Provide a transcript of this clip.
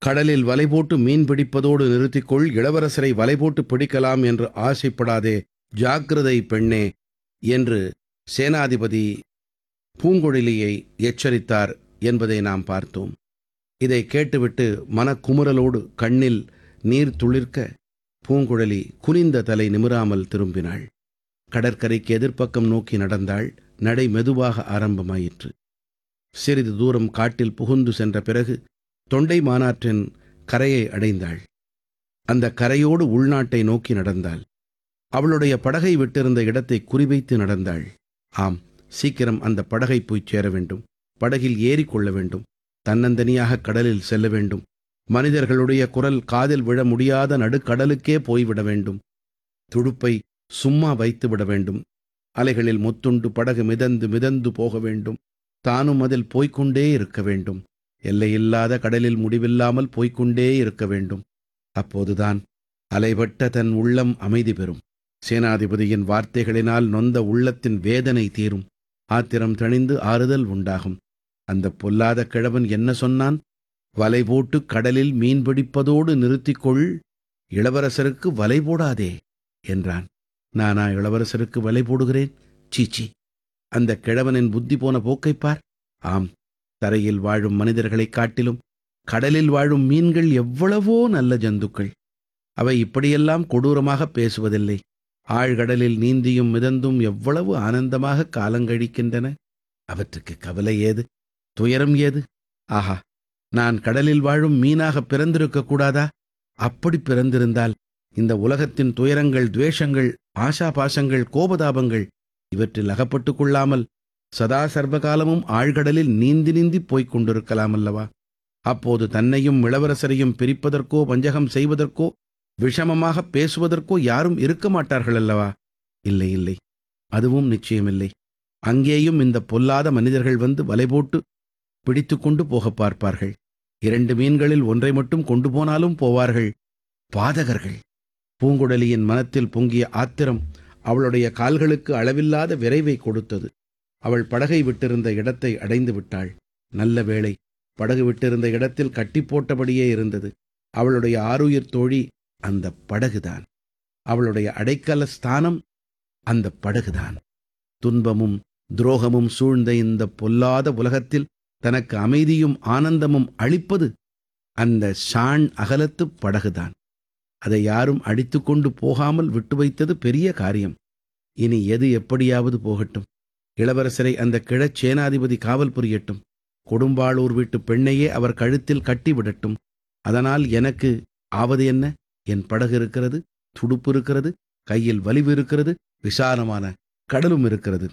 கடலில் வலை போட்டு மீன் பிடிப்பதோடு நிறுத்திக்கொள் இளவரசரை வலை போட்டு பிடிக்கலாம் என்று ஆசைப்படாதே ஜாக்கிரதை பெண்ணே என்று சேனாதிபதி பூங்குழலியை எச்சரித்தார் என்பதை நாம் பார்த்தோம் இதை கேட்டுவிட்டு மனக்குமுறலோடு கண்ணில் நீர் துளிர்க்க பூங்குழலி குனிந்த தலை நிமிராமல் திரும்பினாள் கடற்கரைக்கு எதிர்ப்பக்கம் நோக்கி நடந்தாள் நடை மெதுவாக ஆரம்பமாயிற்று சிறிது தூரம் காட்டில் புகுந்து சென்ற பிறகு தொண்டை மாநாற்றின் கரையை அடைந்தாள் அந்த கரையோடு உள்நாட்டை நோக்கி நடந்தாள் அவளுடைய படகை விட்டிருந்த இடத்தை குறிவைத்து நடந்தாள் ஆம் சீக்கிரம் அந்த படகை போய் சேர வேண்டும் படகில் ஏறிக்கொள்ள வேண்டும் தன்னந்தனியாக கடலில் செல்ல வேண்டும் மனிதர்களுடைய குரல் காதில் விழ முடியாத நடுக்கடலுக்கே போய்விட வேண்டும் துடுப்பை சும்மா வைத்து விட வேண்டும் அலைகளில் முத்துண்டு படகு மிதந்து மிதந்து போக வேண்டும் தானும் அதில் போய்க்கொண்டே இருக்க வேண்டும் எல்லையில்லாத கடலில் முடிவில்லாமல் போய்க்கொண்டே இருக்க வேண்டும் அப்போதுதான் அலைபட்ட தன் உள்ளம் அமைதி பெறும் சேனாதிபதியின் வார்த்தைகளினால் நொந்த உள்ளத்தின் வேதனை தீரும் ஆத்திரம் தணிந்து ஆறுதல் உண்டாகும் அந்த பொல்லாத கிழவன் என்ன சொன்னான் வலை போட்டு கடலில் மீன் பிடிப்பதோடு நிறுத்திக்கொள் இளவரசருக்கு வலை போடாதே என்றான் நானா இளவரசருக்கு வலை போடுகிறேன் சீச்சி அந்த கிழவனின் புத்தி போன போக்கைப் பார் ஆம் தரையில் வாழும் மனிதர்களைக் காட்டிலும் கடலில் வாழும் மீன்கள் எவ்வளவோ நல்ல ஜந்துக்கள் அவை இப்படியெல்லாம் கொடூரமாக பேசுவதில்லை ஆழ்கடலில் நீந்தியும் மிதந்தும் எவ்வளவு ஆனந்தமாக காலங்கழிக்கின்றன அவற்றுக்கு கவலை ஏது துயரம் ஏது ஆஹா நான் கடலில் வாழும் மீனாக பிறந்திருக்க கூடாதா அப்படி பிறந்திருந்தால் இந்த உலகத்தின் துயரங்கள் துவேஷங்கள் ஆசாபாசங்கள் கோபதாபங்கள் இவற்றில் அகப்பட்டுக் கொள்ளாமல் சதா சர்வகாலமும் ஆழ்கடலில் நீந்தி நீந்தி போய்க் கொண்டிருக்கலாம் அல்லவா அப்போது தன்னையும் இளவரசரையும் பிரிப்பதற்கோ வஞ்சகம் செய்வதற்கோ விஷமமாக பேசுவதற்கோ யாரும் இருக்க மாட்டார்கள் அல்லவா இல்லை இல்லை அதுவும் நிச்சயமில்லை அங்கேயும் இந்த பொல்லாத மனிதர்கள் வந்து வலை போட்டு பிடித்து கொண்டு போக பார்ப்பார்கள் இரண்டு மீன்களில் ஒன்றை மட்டும் கொண்டு போனாலும் போவார்கள் பாதகர்கள் பூங்குழலியின் மனத்தில் பொங்கிய ஆத்திரம் அவளுடைய கால்களுக்கு அளவில்லாத விரைவை கொடுத்தது அவள் படகை விட்டிருந்த இடத்தை அடைந்து விட்டாள் நல்ல வேளை படகு விட்டிருந்த இடத்தில் கட்டி போட்டபடியே இருந்தது அவளுடைய ஆருயிர் தோழி அந்த படகுதான் அவளுடைய அடைக்கல ஸ்தானம் அந்த படகுதான் துன்பமும் துரோகமும் சூழ்ந்த இந்த பொல்லாத உலகத்தில் தனக்கு அமைதியும் ஆனந்தமும் அளிப்பது அந்த ஷான் அகலத்து படகுதான் அதை யாரும் அடித்துக்கொண்டு போகாமல் விட்டு வைத்தது பெரிய காரியம் இனி எது எப்படியாவது போகட்டும் இளவரசரை அந்த கிழச் சேனாதிபதி காவல் புரியட்டும் கொடும்பாளூர் வீட்டு பெண்ணையே அவர் கழுத்தில் கட்டிவிடட்டும் அதனால் எனக்கு ஆவது என்ன என் படகு இருக்கிறது துடுப்பு இருக்கிறது கையில் வலிவு இருக்கிறது விசாலமான கடலும் இருக்கிறது